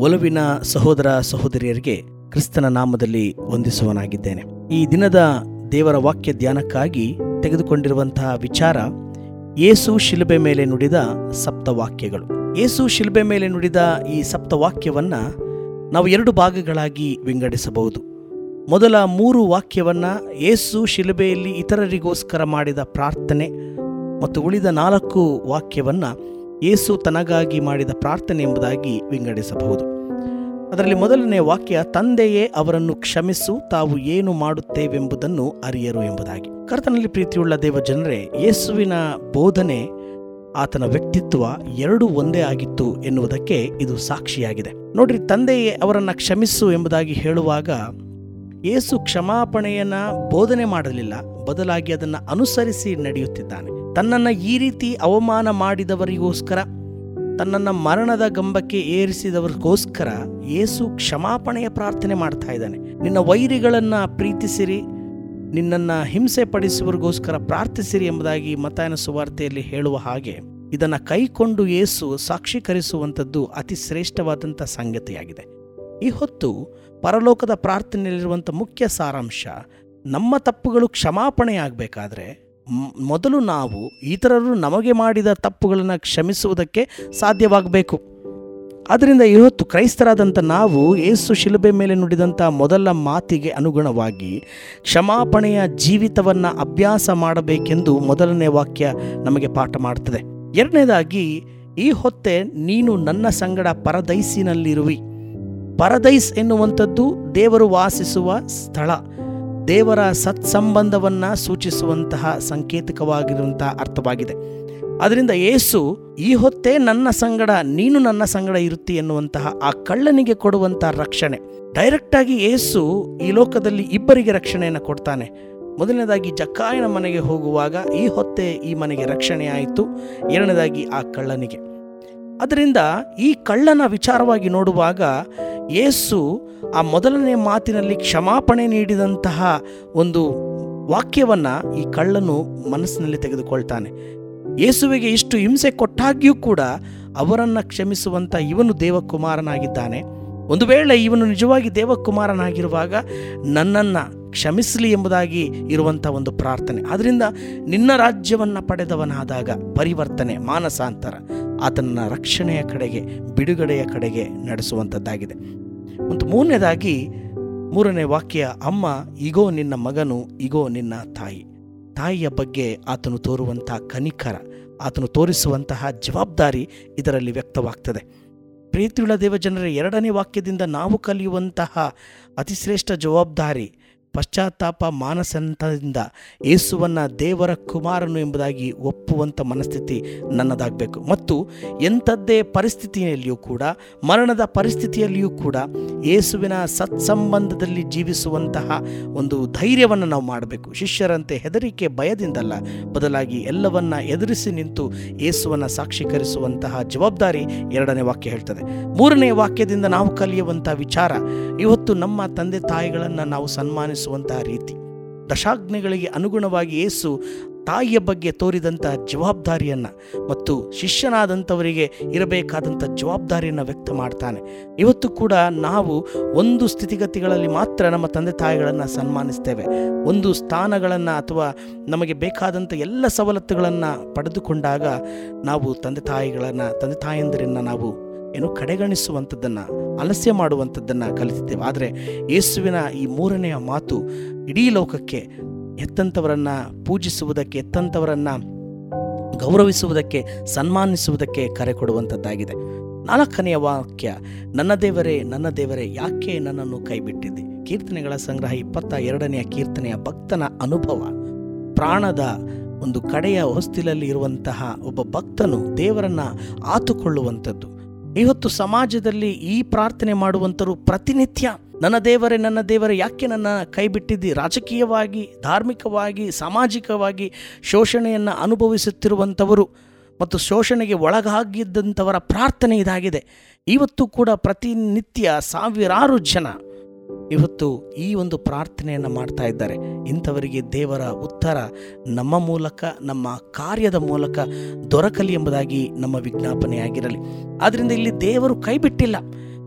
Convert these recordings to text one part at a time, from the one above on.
ಒಲವಿನ ಸಹೋದರ ಸಹೋದರಿಯರಿಗೆ ಕ್ರಿಸ್ತನ ನಾಮದಲ್ಲಿ ವಂದಿಸುವನಾಗಿದ್ದೇನೆ ಈ ದಿನದ ದೇವರ ವಾಕ್ಯ ಧ್ಯಾನಕ್ಕಾಗಿ ತೆಗೆದುಕೊಂಡಿರುವಂತಹ ವಿಚಾರ ಯೇಸು ಶಿಲುಬೆ ಮೇಲೆ ನುಡಿದ ಸಪ್ತವಾಕ್ಯಗಳು ಯೇಸು ಶಿಲುಬೆ ಮೇಲೆ ನುಡಿದ ಈ ಸಪ್ತವಾಕ್ಯವನ್ನ ನಾವು ಎರಡು ಭಾಗಗಳಾಗಿ ವಿಂಗಡಿಸಬಹುದು ಮೊದಲ ಮೂರು ವಾಕ್ಯವನ್ನ ಯೇಸು ಶಿಲುಬೆಯಲ್ಲಿ ಇತರರಿಗೋಸ್ಕರ ಮಾಡಿದ ಪ್ರಾರ್ಥನೆ ಮತ್ತು ಉಳಿದ ನಾಲ್ಕು ವಾಕ್ಯವನ್ನ ಯೇಸು ತನಗಾಗಿ ಮಾಡಿದ ಪ್ರಾರ್ಥನೆ ಎಂಬುದಾಗಿ ವಿಂಗಡಿಸಬಹುದು ಅದರಲ್ಲಿ ಮೊದಲನೇ ವಾಕ್ಯ ತಂದೆಯೇ ಅವರನ್ನು ಕ್ಷಮಿಸು ತಾವು ಏನು ಮಾಡುತ್ತೇವೆಂಬುದನ್ನು ಅರಿಯರು ಎಂಬುದಾಗಿ ಕರ್ತನಲ್ಲಿ ಪ್ರೀತಿಯುಳ್ಳ ದೇವ ಜನರೇ ಯೇಸುವಿನ ಬೋಧನೆ ಆತನ ವ್ಯಕ್ತಿತ್ವ ಎರಡೂ ಒಂದೇ ಆಗಿತ್ತು ಎನ್ನುವುದಕ್ಕೆ ಇದು ಸಾಕ್ಷಿಯಾಗಿದೆ ನೋಡ್ರಿ ತಂದೆಯೇ ಅವರನ್ನ ಕ್ಷಮಿಸು ಎಂಬುದಾಗಿ ಹೇಳುವಾಗ ಯೇಸು ಕ್ಷಮಾಪಣೆಯನ್ನ ಬೋಧನೆ ಮಾಡಲಿಲ್ಲ ಬದಲಾಗಿ ಅದನ್ನು ಅನುಸರಿಸಿ ನಡೆಯುತ್ತಿದ್ದಾನೆ ತನ್ನನ್ನು ಈ ರೀತಿ ಅವಮಾನ ಮಾಡಿದವರಿಗೋಸ್ಕರ ತನ್ನನ್ನು ಮರಣದ ಗಂಬಕ್ಕೆ ಏರಿಸಿದವರಿಗೋಸ್ಕರ ಯೇಸು ಕ್ಷಮಾಪಣೆಯ ಪ್ರಾರ್ಥನೆ ಮಾಡ್ತಾ ಇದ್ದಾನೆ ನಿನ್ನ ವೈರಿಗಳನ್ನ ಪ್ರೀತಿಸಿರಿ ನಿನ್ನನ್ನು ಹಿಂಸೆ ಪಡಿಸುವರಿಗೋಸ್ಕರ ಪ್ರಾರ್ಥಿಸಿರಿ ಎಂಬುದಾಗಿ ಮತಾಯನ ಸುವಾರ್ತೆಯಲ್ಲಿ ಹೇಳುವ ಹಾಗೆ ಇದನ್ನು ಕೈಕೊಂಡು ಯೇಸು ಸಾಕ್ಷೀಕರಿಸುವಂಥದ್ದು ಅತಿ ಶ್ರೇಷ್ಠವಾದಂಥ ಸಂಗತಿಯಾಗಿದೆ ಈ ಹೊತ್ತು ಪರಲೋಕದ ಪ್ರಾರ್ಥನೆಯಲ್ಲಿರುವಂಥ ಮುಖ್ಯ ಸಾರಾಂಶ ನಮ್ಮ ತಪ್ಪುಗಳು ಕ್ಷಮಾಪಣೆಯಾಗಬೇಕಾದ್ರೆ ಮೊದಲು ನಾವು ಇತರರು ನಮಗೆ ಮಾಡಿದ ತಪ್ಪುಗಳನ್ನು ಕ್ಷಮಿಸುವುದಕ್ಕೆ ಸಾಧ್ಯವಾಗಬೇಕು ಆದ್ದರಿಂದ ಇವತ್ತು ಕ್ರೈಸ್ತರಾದಂಥ ನಾವು ಯೇಸು ಶಿಲುಬೆ ಮೇಲೆ ನುಡಿದಂಥ ಮೊದಲ ಮಾತಿಗೆ ಅನುಗುಣವಾಗಿ ಕ್ಷಮಾಪಣೆಯ ಜೀವಿತವನ್ನು ಅಭ್ಯಾಸ ಮಾಡಬೇಕೆಂದು ಮೊದಲನೇ ವಾಕ್ಯ ನಮಗೆ ಪಾಠ ಮಾಡ್ತದೆ ಎರಡನೇದಾಗಿ ಈ ಹೊತ್ತೆ ನೀನು ನನ್ನ ಸಂಗಡ ಪರದೈಸಿನಲ್ಲಿರುವಿ ಪರದೈಸ್ ಎನ್ನುವಂಥದ್ದು ದೇವರು ವಾಸಿಸುವ ಸ್ಥಳ ದೇವರ ಸತ್ಸಂಬಂಧವನ್ನು ಸೂಚಿಸುವಂತಹ ಸಂಕೇತಕವಾಗಿರುವಂತಹ ಅರ್ಥವಾಗಿದೆ ಅದರಿಂದ ಯೇಸು ಈ ಹೊತ್ತೇ ನನ್ನ ಸಂಗಡ ನೀನು ನನ್ನ ಸಂಗಡ ಇರುತ್ತಿ ಎನ್ನುವಂತಹ ಆ ಕಳ್ಳನಿಗೆ ಕೊಡುವಂತಹ ರಕ್ಷಣೆ ಡೈರೆಕ್ಟಾಗಿ ಯೇಸು ಈ ಲೋಕದಲ್ಲಿ ಇಬ್ಬರಿಗೆ ರಕ್ಷಣೆಯನ್ನು ಕೊಡ್ತಾನೆ ಮೊದಲನೇದಾಗಿ ಜಕ್ಕಾಯನ ಮನೆಗೆ ಹೋಗುವಾಗ ಈ ಹೊತ್ತೆ ಈ ಮನೆಗೆ ರಕ್ಷಣೆ ಆಯಿತು ಎರಡನೇದಾಗಿ ಆ ಕಳ್ಳನಿಗೆ ಅದರಿಂದ ಈ ಕಳ್ಳನ ವಿಚಾರವಾಗಿ ನೋಡುವಾಗ ಯೇಸು ಆ ಮೊದಲನೇ ಮಾತಿನಲ್ಲಿ ಕ್ಷಮಾಪಣೆ ನೀಡಿದಂತಹ ಒಂದು ವಾಕ್ಯವನ್ನು ಈ ಕಳ್ಳನು ಮನಸ್ಸಿನಲ್ಲಿ ತೆಗೆದುಕೊಳ್ತಾನೆ ಯೇಸುವಿಗೆ ಇಷ್ಟು ಹಿಂಸೆ ಕೊಟ್ಟಾಗ್ಯೂ ಕೂಡ ಅವರನ್ನು ಕ್ಷಮಿಸುವಂಥ ಇವನು ದೇವಕುಮಾರನಾಗಿದ್ದಾನೆ ಒಂದು ವೇಳೆ ಇವನು ನಿಜವಾಗಿ ದೇವಕುಮಾರನಾಗಿರುವಾಗ ನನ್ನನ್ನು ಕ್ಷಮಿಸಲಿ ಎಂಬುದಾಗಿ ಇರುವಂಥ ಒಂದು ಪ್ರಾರ್ಥನೆ ಆದ್ದರಿಂದ ನಿನ್ನ ರಾಜ್ಯವನ್ನು ಪಡೆದವನಾದಾಗ ಪರಿವರ್ತನೆ ಮಾನಸಾಂತರ ಆತನ ರಕ್ಷಣೆಯ ಕಡೆಗೆ ಬಿಡುಗಡೆಯ ಕಡೆಗೆ ನಡೆಸುವಂಥದ್ದಾಗಿದೆ ಮತ್ತು ಮೂರನೇದಾಗಿ ಮೂರನೇ ವಾಕ್ಯ ಅಮ್ಮ ಇಗೋ ನಿನ್ನ ಮಗನು ಇಗೋ ನಿನ್ನ ತಾಯಿ ತಾಯಿಯ ಬಗ್ಗೆ ಆತನು ತೋರುವಂತಹ ಕನಿಕರ ಆತನು ತೋರಿಸುವಂತಹ ಜವಾಬ್ದಾರಿ ಇದರಲ್ಲಿ ವ್ಯಕ್ತವಾಗ್ತದೆ ಪ್ರೀತಿಯುಳ್ಳ ದೇವಜನರ ಎರಡನೇ ವಾಕ್ಯದಿಂದ ನಾವು ಕಲಿಯುವಂತಹ ಅತಿಶ್ರೇಷ್ಠ ಜವಾಬ್ದಾರಿ ಪಶ್ಚಾತ್ತಾಪ ಮಾನಸಂತದಿಂದ ಯೇಸುವನ್ನು ದೇವರ ಕುಮಾರನು ಎಂಬುದಾಗಿ ಒಪ್ಪುವಂಥ ಮನಸ್ಥಿತಿ ನನ್ನದಾಗಬೇಕು ಮತ್ತು ಎಂಥದ್ದೇ ಪರಿಸ್ಥಿತಿಯಲ್ಲಿಯೂ ಕೂಡ ಮರಣದ ಪರಿಸ್ಥಿತಿಯಲ್ಲಿಯೂ ಕೂಡ ಯೇಸುವಿನ ಸತ್ಸಂಬಂಧದಲ್ಲಿ ಜೀವಿಸುವಂತಹ ಒಂದು ಧೈರ್ಯವನ್ನು ನಾವು ಮಾಡಬೇಕು ಶಿಷ್ಯರಂತೆ ಹೆದರಿಕೆ ಭಯದಿಂದಲ್ಲ ಬದಲಾಗಿ ಎಲ್ಲವನ್ನ ಎದುರಿಸಿ ನಿಂತು ಯೇಸುವನ್ನು ಸಾಕ್ಷೀಕರಿಸುವಂತಹ ಜವಾಬ್ದಾರಿ ಎರಡನೇ ವಾಕ್ಯ ಹೇಳ್ತದೆ ಮೂರನೇ ವಾಕ್ಯದಿಂದ ನಾವು ಕಲಿಯುವಂಥ ವಿಚಾರ ಇವತ್ತು ನಮ್ಮ ತಂದೆ ತಾಯಿಗಳನ್ನು ನಾವು ಸನ್ಮಾನಿಸುವಂತಹ ರೀತಿ ದಶಾಜ್ಞೆಗಳಿಗೆ ಅನುಗುಣವಾಗಿ ಯೇಸು ತಾಯಿಯ ಬಗ್ಗೆ ತೋರಿದಂಥ ಜವಾಬ್ದಾರಿಯನ್ನು ಮತ್ತು ಶಿಷ್ಯನಾದಂಥವರಿಗೆ ಇರಬೇಕಾದಂಥ ಜವಾಬ್ದಾರಿಯನ್ನು ವ್ಯಕ್ತ ಮಾಡ್ತಾನೆ ಇವತ್ತು ಕೂಡ ನಾವು ಒಂದು ಸ್ಥಿತಿಗತಿಗಳಲ್ಲಿ ಮಾತ್ರ ನಮ್ಮ ತಂದೆ ತಾಯಿಗಳನ್ನು ಸನ್ಮಾನಿಸ್ತೇವೆ ಒಂದು ಸ್ಥಾನಗಳನ್ನು ಅಥವಾ ನಮಗೆ ಬೇಕಾದಂಥ ಎಲ್ಲ ಸವಲತ್ತುಗಳನ್ನು ಪಡೆದುಕೊಂಡಾಗ ನಾವು ತಂದೆ ತಾಯಿಗಳನ್ನು ತಂದೆ ತಾಯಂದಿರನ್ನು ನಾವು ಏನು ಕಡೆಗಣಿಸುವಂಥದ್ದನ್ನು ಆಲಸ್ಯ ಮಾಡುವಂಥದ್ದನ್ನು ಕಲಿತಿದ್ದೇವೆ ಆದರೆ ಯೇಸುವಿನ ಈ ಮೂರನೆಯ ಮಾತು ಇಡೀ ಲೋಕಕ್ಕೆ ಎತ್ತಂಥವರನ್ನು ಪೂಜಿಸುವುದಕ್ಕೆ ಎತ್ತಂಥವರನ್ನು ಗೌರವಿಸುವುದಕ್ಕೆ ಸನ್ಮಾನಿಸುವುದಕ್ಕೆ ಕರೆ ಕೊಡುವಂಥದ್ದಾಗಿದೆ ನಾಲ್ಕನೆಯ ವಾಕ್ಯ ನನ್ನ ದೇವರೇ ನನ್ನ ದೇವರೇ ಯಾಕೆ ನನ್ನನ್ನು ಕೈಬಿಟ್ಟಿದ್ದೆ ಕೀರ್ತನೆಗಳ ಸಂಗ್ರಹ ಇಪ್ಪತ್ತ ಎರಡನೆಯ ಕೀರ್ತನೆಯ ಭಕ್ತನ ಅನುಭವ ಪ್ರಾಣದ ಒಂದು ಕಡೆಯ ಹೊಸ್ತಿಲಲ್ಲಿ ಇರುವಂತಹ ಒಬ್ಬ ಭಕ್ತನು ದೇವರನ್ನ ಆತುಕೊಳ್ಳುವಂಥದ್ದು ಇವತ್ತು ಸಮಾಜದಲ್ಲಿ ಈ ಪ್ರಾರ್ಥನೆ ಮಾಡುವಂಥರು ಪ್ರತಿನಿತ್ಯ ನನ್ನ ದೇವರೇ ನನ್ನ ದೇವರೇ ಯಾಕೆ ನನ್ನ ಕೈ ಬಿಟ್ಟಿದ್ದಿ ರಾಜಕೀಯವಾಗಿ ಧಾರ್ಮಿಕವಾಗಿ ಸಾಮಾಜಿಕವಾಗಿ ಶೋಷಣೆಯನ್ನು ಅನುಭವಿಸುತ್ತಿರುವಂಥವರು ಮತ್ತು ಶೋಷಣೆಗೆ ಒಳಗಾಗಿದ್ದಂಥವರ ಪ್ರಾರ್ಥನೆ ಇದಾಗಿದೆ ಇವತ್ತು ಕೂಡ ಪ್ರತಿನಿತ್ಯ ಸಾವಿರಾರು ಜನ ಇವತ್ತು ಈ ಒಂದು ಪ್ರಾರ್ಥನೆಯನ್ನು ಮಾಡ್ತಾ ಇದ್ದಾರೆ ಇಂಥವರಿಗೆ ದೇವರ ಉತ್ತರ ನಮ್ಮ ಮೂಲಕ ನಮ್ಮ ಕಾರ್ಯದ ಮೂಲಕ ದೊರಕಲಿ ಎಂಬುದಾಗಿ ನಮ್ಮ ವಿಜ್ಞಾಪನೆಯಾಗಿರಲಿ ಆದ್ದರಿಂದ ಇಲ್ಲಿ ದೇವರು ಕೈ ಬಿಟ್ಟಿಲ್ಲ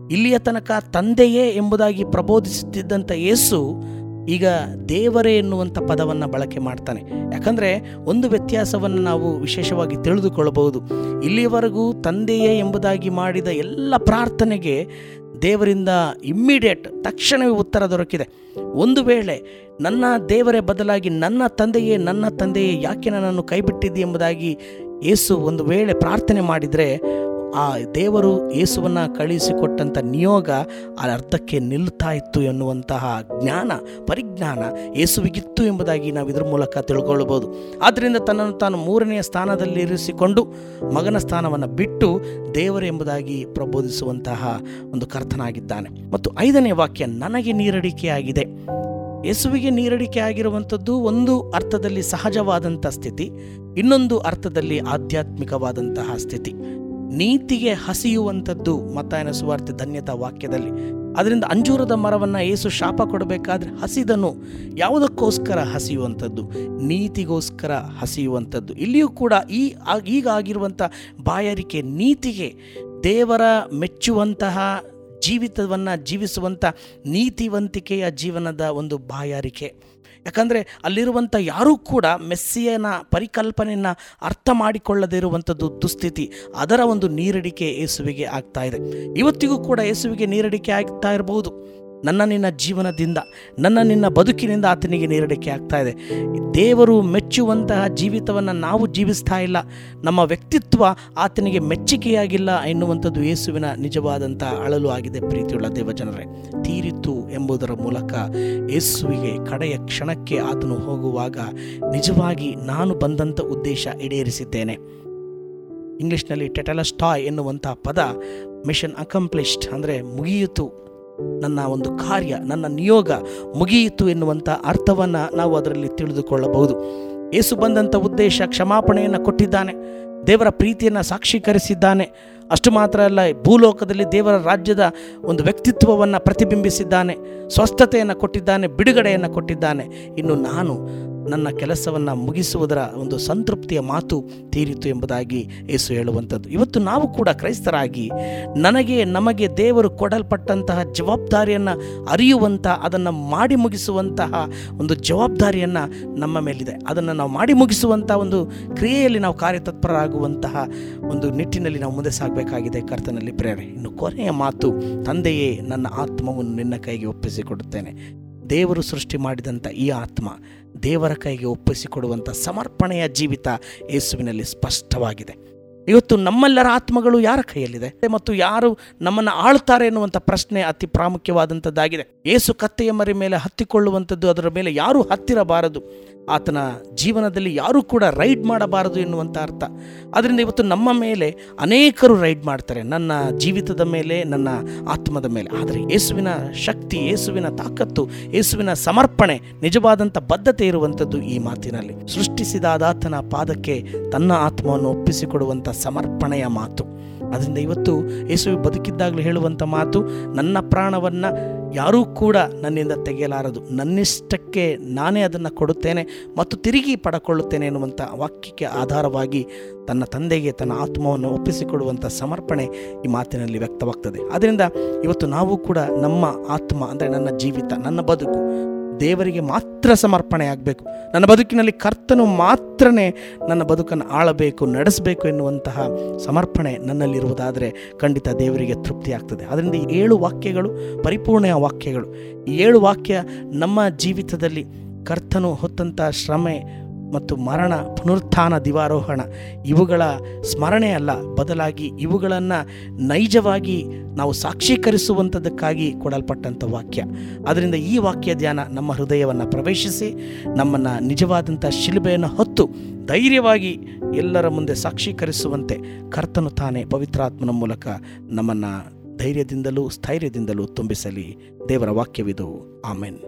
ಇಲ್ಲಿಯ ತನಕ ತಂದೆಯೇ ಎಂಬುದಾಗಿ ಪ್ರಬೋಧಿಸುತ್ತಿದ್ದಂಥ ಯೇಸು ಈಗ ದೇವರೇ ಎನ್ನುವಂಥ ಪದವನ್ನು ಬಳಕೆ ಮಾಡ್ತಾನೆ ಯಾಕಂದರೆ ಒಂದು ವ್ಯತ್ಯಾಸವನ್ನು ನಾವು ವಿಶೇಷವಾಗಿ ತಿಳಿದುಕೊಳ್ಳಬಹುದು ಇಲ್ಲಿಯವರೆಗೂ ತಂದೆಯೇ ಎಂಬುದಾಗಿ ಮಾಡಿದ ಎಲ್ಲ ಪ್ರಾರ್ಥನೆಗೆ ದೇವರಿಂದ ಇಮ್ಮಿಡಿಯೇಟ್ ತಕ್ಷಣವೇ ಉತ್ತರ ದೊರಕಿದೆ ಒಂದು ವೇಳೆ ನನ್ನ ದೇವರೇ ಬದಲಾಗಿ ನನ್ನ ತಂದೆಯೇ ನನ್ನ ತಂದೆಯೇ ಯಾಕೆ ನನ್ನನ್ನು ಕೈಬಿಟ್ಟಿದ್ದಿ ಎಂಬುದಾಗಿ ಯೇಸು ಒಂದು ವೇಳೆ ಪ್ರಾರ್ಥನೆ ಮಾಡಿದರೆ ಆ ದೇವರು ಯೇಸುವನ್ನು ಕಳುಹಿಸಿಕೊಟ್ಟಂಥ ನಿಯೋಗ ಆ ಅರ್ಥಕ್ಕೆ ನಿಲ್ತಾ ಇತ್ತು ಎನ್ನುವಂತಹ ಜ್ಞಾನ ಪರಿಜ್ಞಾನ ಯೇಸುವಿಗಿತ್ತು ಎಂಬುದಾಗಿ ನಾವು ಇದ್ರ ಮೂಲಕ ತಿಳ್ಕೊಳ್ಳಬಹುದು ಆದ್ದರಿಂದ ತನ್ನನ್ನು ತಾನು ಮೂರನೆಯ ಸ್ಥಾನದಲ್ಲಿ ಇರಿಸಿಕೊಂಡು ಮಗನ ಸ್ಥಾನವನ್ನು ಬಿಟ್ಟು ದೇವರು ಎಂಬುದಾಗಿ ಪ್ರಬೋಧಿಸುವಂತಹ ಒಂದು ಕರ್ತನಾಗಿದ್ದಾನೆ ಮತ್ತು ಐದನೇ ವಾಕ್ಯ ನನಗೆ ನೀರಡಿಕೆಯಾಗಿದೆ ಯೇಸುವಿಗೆ ನೀರಡಿಕೆ ಆಗಿರುವಂಥದ್ದು ಒಂದು ಅರ್ಥದಲ್ಲಿ ಸಹಜವಾದಂಥ ಸ್ಥಿತಿ ಇನ್ನೊಂದು ಅರ್ಥದಲ್ಲಿ ಆಧ್ಯಾತ್ಮಿಕವಾದಂತಹ ಸ್ಥಿತಿ ನೀತಿಗೆ ಹಸಿಯುವಂಥದ್ದು ಮತ್ತಾಯನ ಸುವಾರ್ತೆ ಧನ್ಯತಾ ವಾಕ್ಯದಲ್ಲಿ ಅದರಿಂದ ಅಂಜೂರದ ಮರವನ್ನು ಏಸು ಶಾಪ ಕೊಡಬೇಕಾದ್ರೆ ಹಸಿದನು ಯಾವುದಕ್ಕೋಸ್ಕರ ಹಸಿಯುವಂಥದ್ದು ನೀತಿಗೋಸ್ಕರ ಹಸಿಯುವಂಥದ್ದು ಇಲ್ಲಿಯೂ ಕೂಡ ಈ ಆ- ಈಗ ಆಗಿರುವಂಥ ಬಾಯಾರಿಕೆ ನೀತಿಗೆ ದೇವರ ಮೆಚ್ಚುವಂತಹ ಜೀವಿತವನ್ನು ಜೀವಿಸುವಂಥ ನೀತಿವಂತಿಕೆಯ ಜೀವನದ ಒಂದು ಬಾಯಾರಿಕೆ ಯಾಕಂದರೆ ಅಲ್ಲಿರುವಂಥ ಯಾರೂ ಕೂಡ ಮೆಸ್ಸಿಯನ ಪರಿಕಲ್ಪನೆಯನ್ನು ಅರ್ಥ ಮಾಡಿಕೊಳ್ಳದೇ ಇರುವಂಥದ್ದು ದುಸ್ಥಿತಿ ಅದರ ಒಂದು ನೀರಡಿಕೆ ಯೇಸುವಿಗೆ ಆಗ್ತಾ ಇದೆ ಇವತ್ತಿಗೂ ಕೂಡ ಯೇಸುವಿಗೆ ನೀರಡಿಕೆ ಆಗ್ತಾ ಇರಬಹುದು ನನ್ನ ನಿನ್ನ ಜೀವನದಿಂದ ನನ್ನ ನಿನ್ನ ಬದುಕಿನಿಂದ ಆತನಿಗೆ ನೀರಡಿಕೆ ಆಗ್ತಾ ಇದೆ ದೇವರು ಮೆಚ್ಚುವಂತಹ ಜೀವಿತವನ್ನು ನಾವು ಜೀವಿಸ್ತಾ ಇಲ್ಲ ನಮ್ಮ ವ್ಯಕ್ತಿತ್ವ ಆತನಿಗೆ ಮೆಚ್ಚುಗೆಯಾಗಿಲ್ಲ ಎನ್ನುವಂಥದ್ದು ಯೇಸುವಿನ ನಿಜವಾದಂಥ ಅಳಲು ಆಗಿದೆ ಪ್ರೀತಿಯುಳ್ಳ ದೇವಜನರೇ ತೀರಿತು ಎಂಬುದರ ಮೂಲಕ ಯೇಸುವಿಗೆ ಕಡೆಯ ಕ್ಷಣಕ್ಕೆ ಆತನು ಹೋಗುವಾಗ ನಿಜವಾಗಿ ನಾನು ಬಂದಂಥ ಉದ್ದೇಶ ಈಡೇರಿಸಿದ್ದೇನೆ ಇಂಗ್ಲೀಷ್ನಲ್ಲಿ ಟೆಟಲಸ್ಟಾಯ್ ಎನ್ನುವಂಥ ಪದ ಮಿಷನ್ ಅಕಂಪ್ಲಿಷ್ಡ್ ಅಂದರೆ ಮುಗಿಯಿತು ನನ್ನ ಒಂದು ಕಾರ್ಯ ನನ್ನ ನಿಯೋಗ ಮುಗಿಯಿತು ಎನ್ನುವಂಥ ಅರ್ಥವನ್ನು ನಾವು ಅದರಲ್ಲಿ ತಿಳಿದುಕೊಳ್ಳಬಹುದು ಏಸು ಬಂದಂಥ ಉದ್ದೇಶ ಕ್ಷಮಾಪಣೆಯನ್ನು ಕೊಟ್ಟಿದ್ದಾನೆ ದೇವರ ಪ್ರೀತಿಯನ್ನು ಸಾಕ್ಷೀಕರಿಸಿದ್ದಾನೆ ಅಷ್ಟು ಮಾತ್ರ ಅಲ್ಲ ಭೂಲೋಕದಲ್ಲಿ ದೇವರ ರಾಜ್ಯದ ಒಂದು ವ್ಯಕ್ತಿತ್ವವನ್ನು ಪ್ರತಿಬಿಂಬಿಸಿದ್ದಾನೆ ಸ್ವಸ್ಥತೆಯನ್ನು ಕೊಟ್ಟಿದ್ದಾನೆ ಬಿಡುಗಡೆಯನ್ನು ಕೊಟ್ಟಿದ್ದಾನೆ ಇನ್ನು ನಾನು ನನ್ನ ಕೆಲಸವನ್ನು ಮುಗಿಸುವುದರ ಒಂದು ಸಂತೃಪ್ತಿಯ ಮಾತು ತೀರಿತು ಎಂಬುದಾಗಿ ಯೇಸು ಹೇಳುವಂಥದ್ದು ಇವತ್ತು ನಾವು ಕೂಡ ಕ್ರೈಸ್ತರಾಗಿ ನನಗೆ ನಮಗೆ ದೇವರು ಕೊಡಲ್ಪಟ್ಟಂತಹ ಜವಾಬ್ದಾರಿಯನ್ನು ಅರಿಯುವಂಥ ಅದನ್ನು ಮಾಡಿ ಮುಗಿಸುವಂತಹ ಒಂದು ಜವಾಬ್ದಾರಿಯನ್ನು ನಮ್ಮ ಮೇಲಿದೆ ಅದನ್ನು ನಾವು ಮಾಡಿ ಮುಗಿಸುವಂಥ ಒಂದು ಕ್ರಿಯೆಯಲ್ಲಿ ನಾವು ಕಾರ್ಯತತ್ಪರರಾಗುವಂತಹ ಒಂದು ನಿಟ್ಟಿನಲ್ಲಿ ನಾವು ಮುಂದೆ ಸಾಗಬೇಕಾಗಿದೆ ಕರ್ತನಲ್ಲಿ ಪ್ರೇರೆ ಇನ್ನು ಕೊನೆಯ ಮಾತು ತಂದೆಯೇ ನನ್ನ ಆತ್ಮವನ್ನು ನಿನ್ನ ಕೈಗೆ ಒಪ್ಪಿಸಿಕೊಡುತ್ತೇನೆ ದೇವರು ಸೃಷ್ಟಿ ಮಾಡಿದಂಥ ಈ ಆತ್ಮ ದೇವರ ಕೈಗೆ ಒಪ್ಪಿಸಿಕೊಡುವಂಥ ಸಮರ್ಪಣೆಯ ಜೀವಿತ ಯೇಸುವಿನಲ್ಲಿ ಸ್ಪಷ್ಟವಾಗಿದೆ ಇವತ್ತು ನಮ್ಮೆಲ್ಲರ ಆತ್ಮಗಳು ಯಾರ ಕೈಯಲ್ಲಿದೆ ಮತ್ತು ಯಾರು ನಮ್ಮನ್ನು ಆಳ್ತಾರೆ ಎನ್ನುವಂಥ ಪ್ರಶ್ನೆ ಅತಿ ಪ್ರಾಮುಖ್ಯವಾದಂಥದ್ದಾಗಿದೆ ಏಸು ಕತ್ತೆಯ ಮರಿ ಮೇಲೆ ಹತ್ತಿಕೊಳ್ಳುವಂಥದ್ದು ಅದರ ಮೇಲೆ ಯಾರೂ ಹತ್ತಿರಬಾರದು ಆತನ ಜೀವನದಲ್ಲಿ ಯಾರೂ ಕೂಡ ರೈಡ್ ಮಾಡಬಾರದು ಎನ್ನುವಂಥ ಅರ್ಥ ಅದರಿಂದ ಇವತ್ತು ನಮ್ಮ ಮೇಲೆ ಅನೇಕರು ರೈಡ್ ಮಾಡ್ತಾರೆ ನನ್ನ ಜೀವಿತದ ಮೇಲೆ ನನ್ನ ಆತ್ಮದ ಮೇಲೆ ಆದರೆ ಯೇಸುವಿನ ಶಕ್ತಿ ಯೇಸುವಿನ ತಾಕತ್ತು ಯೇಸುವಿನ ಸಮರ್ಪಣೆ ನಿಜವಾದಂಥ ಬದ್ಧತೆ ಇರುವಂಥದ್ದು ಈ ಮಾತಿನಲ್ಲಿ ಸೃಷ್ಟಿಸಿದಾದಾತನ ಪಾದಕ್ಕೆ ತನ್ನ ಆತ್ಮವನ್ನು ಒಪ್ಪಿಸಿಕೊಡುವಂಥ ಸಮರ್ಪಣೆಯ ಮಾತು ಅದರಿಂದ ಇವತ್ತು ಯೇಸು ಬದುಕಿದ್ದಾಗಲೂ ಹೇಳುವಂಥ ಮಾತು ನನ್ನ ಪ್ರಾಣವನ್ನು ಯಾರೂ ಕೂಡ ನನ್ನಿಂದ ತೆಗೆಯಲಾರದು ನನ್ನಿಷ್ಟಕ್ಕೆ ನಾನೇ ಅದನ್ನು ಕೊಡುತ್ತೇನೆ ಮತ್ತು ತಿರುಗಿ ಪಡಕೊಳ್ಳುತ್ತೇನೆ ಎನ್ನುವಂಥ ವಾಕ್ಯಕ್ಕೆ ಆಧಾರವಾಗಿ ತನ್ನ ತಂದೆಗೆ ತನ್ನ ಆತ್ಮವನ್ನು ಒಪ್ಪಿಸಿಕೊಡುವಂಥ ಸಮರ್ಪಣೆ ಈ ಮಾತಿನಲ್ಲಿ ವ್ಯಕ್ತವಾಗ್ತದೆ ಆದ್ದರಿಂದ ಇವತ್ತು ನಾವು ಕೂಡ ನಮ್ಮ ಆತ್ಮ ಅಂದರೆ ನನ್ನ ಜೀವಿತ ನನ್ನ ಬದುಕು ದೇವರಿಗೆ ಮಾತ್ರ ಸಮರ್ಪಣೆ ಆಗಬೇಕು ನನ್ನ ಬದುಕಿನಲ್ಲಿ ಕರ್ತನು ಮಾತ್ರನೇ ನನ್ನ ಬದುಕನ್ನು ಆಳಬೇಕು ನಡೆಸಬೇಕು ಎನ್ನುವಂತಹ ಸಮರ್ಪಣೆ ನನ್ನಲ್ಲಿರುವುದಾದರೆ ಖಂಡಿತ ದೇವರಿಗೆ ತೃಪ್ತಿ ಆಗ್ತದೆ ಅದರಿಂದ ಈ ಏಳು ವಾಕ್ಯಗಳು ಪರಿಪೂರ್ಣ ವಾಕ್ಯಗಳು ಈ ಏಳು ವಾಕ್ಯ ನಮ್ಮ ಜೀವಿತದಲ್ಲಿ ಕರ್ತನು ಹೊತ್ತಂಥ ಶ್ರಮೆ ಮತ್ತು ಮರಣ ಪುನರುತ್ಥಾನ ದಿವಾರೋಹಣ ಇವುಗಳ ಸ್ಮರಣೆ ಅಲ್ಲ ಬದಲಾಗಿ ಇವುಗಳನ್ನು ನೈಜವಾಗಿ ನಾವು ಸಾಕ್ಷೀಕರಿಸುವಂಥದ್ದಕ್ಕಾಗಿ ಕೊಡಲ್ಪಟ್ಟಂಥ ವಾಕ್ಯ ಅದರಿಂದ ಈ ವಾಕ್ಯ ಧ್ಯಾನ ನಮ್ಮ ಹೃದಯವನ್ನು ಪ್ರವೇಶಿಸಿ ನಮ್ಮನ್ನು ನಿಜವಾದಂಥ ಶಿಲುಬೆಯನ್ನು ಹೊತ್ತು ಧೈರ್ಯವಾಗಿ ಎಲ್ಲರ ಮುಂದೆ ಸಾಕ್ಷೀಕರಿಸುವಂತೆ ಕರ್ತನು ತಾನೇ ಪವಿತ್ರಾತ್ಮನ ಮೂಲಕ ನಮ್ಮನ್ನು ಧೈರ್ಯದಿಂದಲೂ ಸ್ಥೈರ್ಯದಿಂದಲೂ ತುಂಬಿಸಲಿ ದೇವರ ವಾಕ್ಯವಿದು ಆಮೆನ್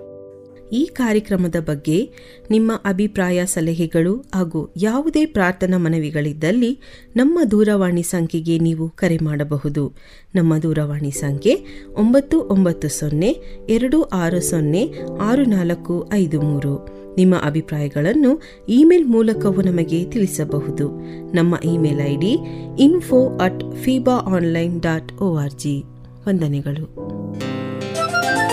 ಈ ಕಾರ್ಯಕ್ರಮದ ಬಗ್ಗೆ ನಿಮ್ಮ ಅಭಿಪ್ರಾಯ ಸಲಹೆಗಳು ಹಾಗೂ ಯಾವುದೇ ಪ್ರಾರ್ಥನಾ ಮನವಿಗಳಿದ್ದಲ್ಲಿ ನಮ್ಮ ದೂರವಾಣಿ ಸಂಖ್ಯೆಗೆ ನೀವು ಕರೆ ಮಾಡಬಹುದು ನಮ್ಮ ದೂರವಾಣಿ ಸಂಖ್ಯೆ ಒಂಬತ್ತು ಒಂಬತ್ತು ಸೊನ್ನೆ ಎರಡು ಆರು ಸೊನ್ನೆ ಆರು ನಾಲ್ಕು ಐದು ಮೂರು ನಿಮ್ಮ ಅಭಿಪ್ರಾಯಗಳನ್ನು ಇಮೇಲ್ ಮೂಲಕವೂ ನಮಗೆ ತಿಳಿಸಬಹುದು ನಮ್ಮ email I D info at Fiba online dot O R G ವಂದನೆಗಳು